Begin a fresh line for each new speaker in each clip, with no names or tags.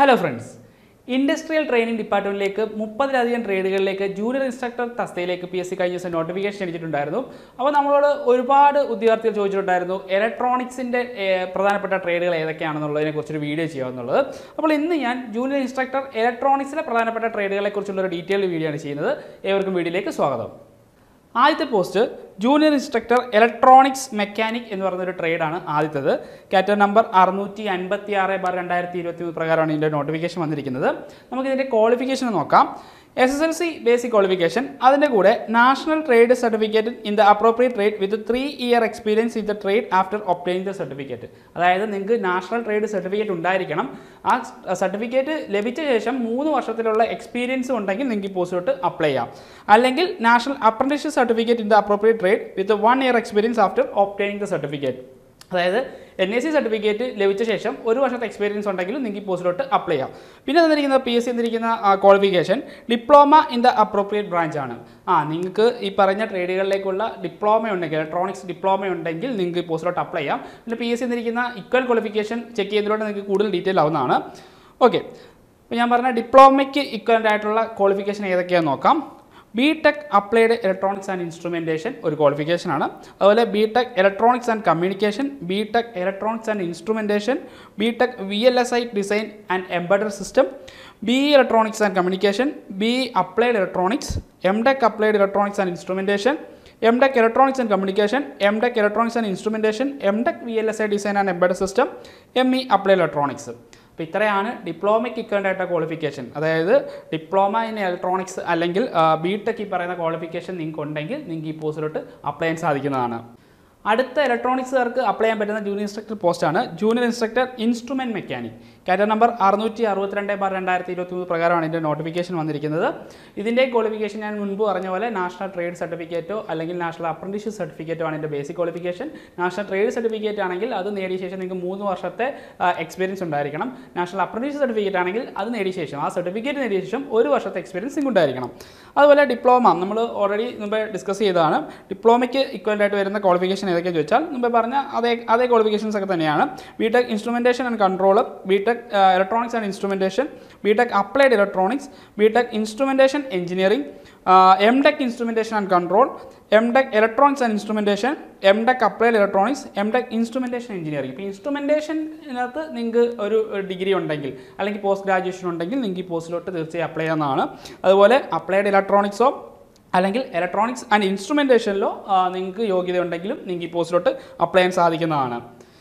hello friends industrial training ഡിപ്പാർട്ട്മെന്റിലേക്ക് മുപ്പതിലധികം ട്രേഡുകളിലേക്ക് ജൂനിയർ ഇൻസ്ട്രക്ടർ തസ്തയിലേക്ക് പി എസ് സി കഴിഞ്ഞ ദിവസം നോട്ടിഫിക്കേഷൻ ക്ഷണിച്ചിട്ടുണ്ടായിരുന്നു അപ്പോൾ നമ്മളോട് ഒരുപാട് ഉദ്യോഗാർത്ഥികൾ ചോദിച്ചിട്ടുണ്ടായിരുന്നു ഇലക്ട്രോണിക്സിൻ്റെ പ്രധാനപ്പെട്ട ട്രേഡുകൾ ഏതൊക്കെയാണെന്നുള്ളതിനെ കുറിച്ചൊരു വീഡിയോ ചെയ്യാമെന്നുള്ളത് അപ്പോൾ ഇന്ന് ഞാൻ ജൂനിയർ ഇൻസ്ട്രക്ടർ ഇലക്ട്രോണിക്സിലെ പ്രധാനപ്പെട്ട ട്രേഡുകളെ കുറിച്ചുള്ള ഒരു ഡീറ്റെയിൽഡ് വീഡിയോ ആണ് ചെയ്യുന്നത് ഏവർക്കും വീഡിയോയിലേക്ക് സ്വാഗതം ആദ്യത്തെ post junior instructor electronics mechanic എന്ന് പറയുന്നൊരു ട്രേഡാണ് ആദ്യത്തേത് കാറ്റർ നമ്പർ അറുന്നൂറ്റി അൻപത്തി ആറ് ബാർ രണ്ടായിരത്തി ഇരുപത്തി മൂന്ന് പ്രകാരമാണ് ഇതിൻ്റെ നോട്ടിഫിക്കേഷൻ വന്നിരിക്കുന്നത് നമുക്കിതിൻ്റെ ക്വാളിഫിക്കേഷൻ നോക്കാം S S L C basic qualification അതിൻ്റെ കൂടെ national trade certificate in the appropriate trade with three year experience in the trade after obtaining the certificate അതായത് നിങ്ങൾക്ക് നാഷണൽ ട്രേഡ് സർട്ടിഫിക്കറ്റ് ഉണ്ടായിരിക്കണം ആ സർട്ടിഫിക്കറ്റ് ലഭിച്ച ശേഷം മൂന്ന് വർഷത്തിലുള്ള എക്സ്പീരിയൻസ് ഉണ്ടെങ്കിൽ നിങ്ങൾക്ക് ഈ പോസ്റ്റിലോട്ട് അപ്ലൈ ചെയ്യാം അല്ലെങ്കിൽ national apprenticeship certificate in the appropriate trade with one year experience after obtaining the certificate അതായത് എൻ എസ് സി സർട്ടിഫിക്കറ്റ് ലഭിച്ച ശേഷം ഒരു വർഷത്തെ എക്സ്പീരിയൻസ് ഉണ്ടെങ്കിലും നിങ്ങൾക്ക് ഈ പോസ്റ്റിലോട്ട് അപ്ലൈ ചെയ്യാം പിന്നെ തന്നിരിക്കുന്ന പി എസ് സി തന്നിരിക്കുന്ന qualification diploma in the appropriate branch ആണ് ആ നിങ്ങൾക്ക് ഈ പറഞ്ഞ ട്രേഡുകളിലേക്കുള്ള ഡിപ്ലോമ ഉണ്ടെങ്കിൽ ഇലക്ട്രോണിക്സ് ഡിപ്ലോമ ഉണ്ടെങ്കിൽ നിങ്ങൾക്ക് ഈ പോസ്റ്റിലോട്ട് അപ്ലൈ ചെയ്യാം പിന്നെ പി എസ് സി തന്നിരിക്കുന്ന ഇക്വൽ ക്വാളിഫിക്കേഷൻ ചെക്ക് ചെയ്യുന്നതിലൂടെ നിങ്ങൾക്ക് കൂടുതൽ ഡീറ്റെയിൽ ആവുന്നതാണ് ഓക്കെ അപ്പോൾ ഞാൻ പറഞ്ഞ ഡിപ്ലോമയ്ക്ക് ഇക്വലൻ്റ് ആയിട്ടുള്ള ക്വാളിഫിക്കേഷൻ ഏതൊക്കെയാണെന്ന് നോക്കാം B tech applied electronics and instrumentation ഒരു ക്വാളിഫിക്കേഷൻ ആണ് അതുപോലെ B tech electronics and communication B tech electronics and instrumentation B tech V L S I design and embedded system B electronics and communication B applied electronics M tech applied electronics and instrumentation M tech electronics and communication M tech electronics and instrumentation M tech V L S I design and embedded system M E applied electronics അപ്പോൾ ഇത്രയാണ് ഡിപ്ലോമയ്ക്ക് equivalent ആയിട്ടുള്ള qualification അതായത് diploma in electronics അല്ലെങ്കിൽ B tech ഈ പറയുന്ന qualification നിങ്ങൾക്ക് ഉണ്ടെങ്കിൽ നിങ്ങൾക്ക് ഈ പോസ്റ്റിലോട്ട് അപ്ലൈ ചെയ്യാൻ സാധിക്കുന്നതാണ് അടുത്ത ഇലക്ട്രോണിക്സുകാർക്ക് അപ്ലൈ ചെയ്യാൻ പറ്റുന്ന ജൂനിയർ ഇൻസ്ട്രക്ടർ പോസ്റ്റാണ് ജൂനിയർ ഇൻസ്ട്രക്ടർ ഇൻസ്ട്രുമെൻറ്റ് മെക്കാനിക് കാറ്റർ നമ്പർ അറുന്നൂറ്റി അറുപത്തിരണ്ട് ബാർ രണ്ടായിരത്തി ഇരുപത്തി മൂന്ന് പ്രകാരമാണ് ഇതിൻ്റെ നോട്ടിഫിക്കേഷൻ വന്നിരിക്കുന്നത് ഇതിൻ്റെ ക്വാളിഫിക്കേഷൻ ഞാൻ മുൻപ് പറഞ്ഞ പോലെ നാഷണൽ ട്രേഡ് സർട്ടിഫിക്കറ്റോ അല്ലെങ്കിൽ നാഷണൽ അപ്രന്റീസ്ഷിപ്പ് സർട്ടിഫിക്കറ്റോ ആണ് ഇതിൻ്റെ basic qualification national trade certificate ആണെങ്കിൽ അത് നേടിയ ശേഷം നിങ്ങൾക്ക് മൂന്ന് വർഷത്തെ എക്സ്പീരിയൻസ് ഉണ്ടായിരിക്കണം നാഷണൽ അപ്രന്റീസ് സർട്ടിഫിക്കറ്റ് ആണെങ്കിൽ അത് നേടിയ ശേഷം ആ സർട്ടിഫിക്കറ്റ് നേടിയ ശേഷം ഒരു വർഷത്തെ എക്സ്പീരിയൻസ് നിങ്ങൾക്ക് ഉണ്ടായിരിക്കണം അതുപോലെ ഡിപ്ലോമ നമ്മൾ ഓൾറെഡി മുമ്പേ ഡിസ്കസ് ചെയ്തതാണ് ഡിപ്ലോമയ്ക്ക് ഇക്വലൻ്റ് ആയിട്ട് വരുന്ന ക്വാളിഫിക്കേഷൻ ഏതൊക്കെയാണെന്ന് ചോദിച്ചാൽ മുമ്പേ പറഞ്ഞ അതേ അതേ ക്വാളിഫിക്കേഷൻസ് ഒക്കെ തന്നെയാണ് B tech instrumentation and control B tech electronics and instrumentation B tech applied electronics B tech instrumentation engineering M tech instrumentation and control M tech electronics and instrumentation M tech applied electronics M tech instrumentation engineering ഇപ്പോൾ ഇൻസ്ട്രുമെൻറ്റേഷനകത്ത് നിങ്ങൾക്ക് ഒരു degree ഉണ്ടെങ്കിൽ അല്ലെങ്കിൽ post graduation ഉണ്ടെങ്കിൽ നിങ്ങൾക്ക് ഈ പോസ്റ്റിലോട്ട് തീർച്ചയായും അപ്ലൈ ചെയ്യാവുന്നതാണ് അതുപോലെ അപ്ലൈഡ് ഇലക്ട്രോണിക്സോ അല്ലെങ്കിൽ ഇലക്ട്രോണിക്സ് ആൻഡ് ഇൻസ്ട്രുമെൻറ്റേഷനിലോ നിങ്ങൾക്ക് യോഗ്യത ഉണ്ടെങ്കിലും നിങ്ങൾക്ക് ഈ പോസ്റ്റിലോട്ട് അപ്ലൈ ചെയ്യാൻ സാധിക്കുന്നതാണ്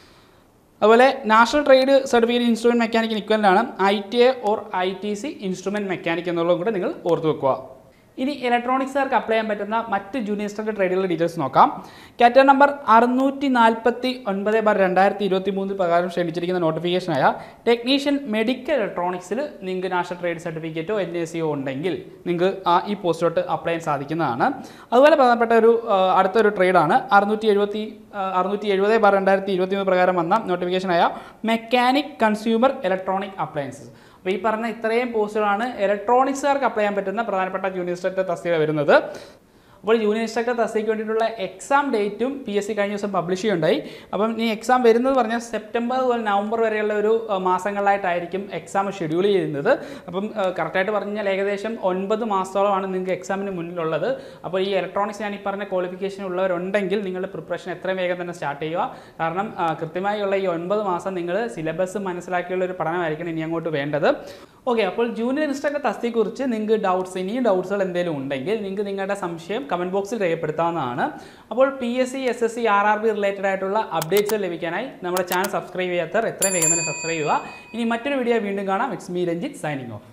അതുപോലെ നാഷണൽ ട്രേഡ് സർട്ടിഫിക്കറ്റ് ഇൻസ്ട്രുമെൻറ്റ് മെക്കാനിക്കിന് ഇക്വലാണ് I T A or I T C instrument mechanic എന്നുള്ളതും കൂടെ നിങ്ങൾ ഓർത്ത് വെക്കുക ഇനി ഇലക്ട്രോണിക്സുകാർക്ക് അപ്ലൈ ചെയ്യാൻ പറ്റുന്ന മറ്റ് ജൂനിയർ സ്റ്റാൻഡേർഡ് ട്രേഡുകളുടെ ഡീറ്റെയിൽസ് നോക്കാം കാറ്റർ നമ്പർ അറുന്നൂറ്റി നാൽപ്പത്തി ഒൻപത് ബാർ രണ്ടായിരത്തി ഇരുപത്തി മൂന്ന് പ്രകാരം ക്ഷണിച്ചിരിക്കുന്ന നോട്ടിഫിക്കേഷനായ ടെക്നീഷ്യൻ മെഡിക്കൽ ഇലക്ട്രോണിക്സിൽ നിങ്ങൾക്ക് നാഷണൽ ട്രേഡ് സർട്ടിഫിക്കറ്റോ എൻ എ സിയോ ഉണ്ടെങ്കിൽ നിങ്ങൾക്ക് ആ ഈ പോസ്റ്റിലോട്ട് അപ്ലൈ ചെയ്യാൻ സാധിക്കുന്നതാണ് അതുപോലെ പ്രധാനപ്പെട്ട ഒരു അടുത്തൊരു ട്രേഡാണ് അറുന്നൂറ്റി എഴുപത്തി അറുന്നൂറ്റി എഴുപത് ബാർ രണ്ടായിരത്തി ഇരുപത്തി മൂന്ന് പ്രകാരം വന്ന നോട്ടിഫിക്കേഷനായ മെക്കാനിക് കൺസ്യൂമർ ഇലക്ട്രോണിക് അപ്ലയൻസസ് അപ്പോൾ ഈ പറഞ്ഞ ഇത്രയും പോസ്റ്റുകളാണ് ഇലക്ട്രോണിക്സുകാർക്ക് അപ്ലൈ ചെയ്യാൻ പറ്റുന്ന പ്രധാനപ്പെട്ട ജൂനിയർ ഇൻസ്ട്രക്ടർ തസ്തിക വരുന്നത് അപ്പോൾ ജൂനിയർ ഇൻസ്ട്രക്ടർ തസ്തിക്ക് വേണ്ടിയിട്ടുള്ള എക്സാം ഡേറ്റും പി എസ് സി കഴിഞ്ഞ ദിവസം പബ്ലിഷ് ചെയ്യുണ്ടായി അപ്പം ഈ എക്സാം വരുന്നത് പറഞ്ഞാൽ സെപ്റ്റംബർ മുതൽ നവംബർ വരെയുള്ള ഒരു മാസങ്ങളിലായിട്ടായിരിക്കും എക്സാം ഷെഡ്യൂൾ ചെയ്യുന്നത് അപ്പം കറക്റ്റായിട്ട് പറഞ്ഞാൽ ഏകദേശം ഒൻപത് മാസത്തോളമാണ് നിങ്ങൾക്ക് എക്സാമിന് മുന്നിലുള്ളത് അപ്പോൾ ഈ ഇലക്ട്രോണിക്സ് ഞാൻ ഈ പറഞ്ഞ ക്വാളിഫിക്കേഷൻ ഉള്ളവരുണ്ടെങ്കിൽ നിങ്ങളുടെ പ്രിപ്പറേഷൻ എത്രയും വേഗം തന്നെ സ്റ്റാർട്ട് ചെയ്യുക കാരണം കൃത്യമായുള്ള ഈ ഒൻപത് മാസം നിങ്ങൾ സിലബസ് മനസ്സിലാക്കിയുള്ള ഒരു പഠനമായിരിക്കണം ഇനി അങ്ങോട്ട് വേണ്ടത് ഓക്കെ അപ്പോൾ ജൂനിയർ ഇൻസ്ട്രക്ടർ തസ്തിയെക്കുറിച്ച് നിങ്ങൾക്ക് ഡൗട്ട്സ് ഇനിയും ഡൗട്ട്സുകൾ എന്തെങ്കിലും ഉണ്ടെങ്കിൽ നിങ്ങൾക്ക് നിങ്ങളുടെ സംശയം കമൻറ്റ് ബോക്സിൽ രേഖപ്പെടുത്താവുന്നതാണ് അപ്പോൾ P S C S S C R R B related ആയിട്ടുള്ള അപ്ഡേറ്റ്സ് ലഭിക്കാനായി നമ്മുടെ ചാനൽ സബ്സ്ക്രൈബ് ചെയ്യാത്തവർ എത്രയും വേഗം തന്നെ സബ്സ്ക്രൈബ് ചെയ്യുക ഇനി മറ്റൊരു വീഡിയോ വീണ്ടും കാണാം it's me Ranjith signing of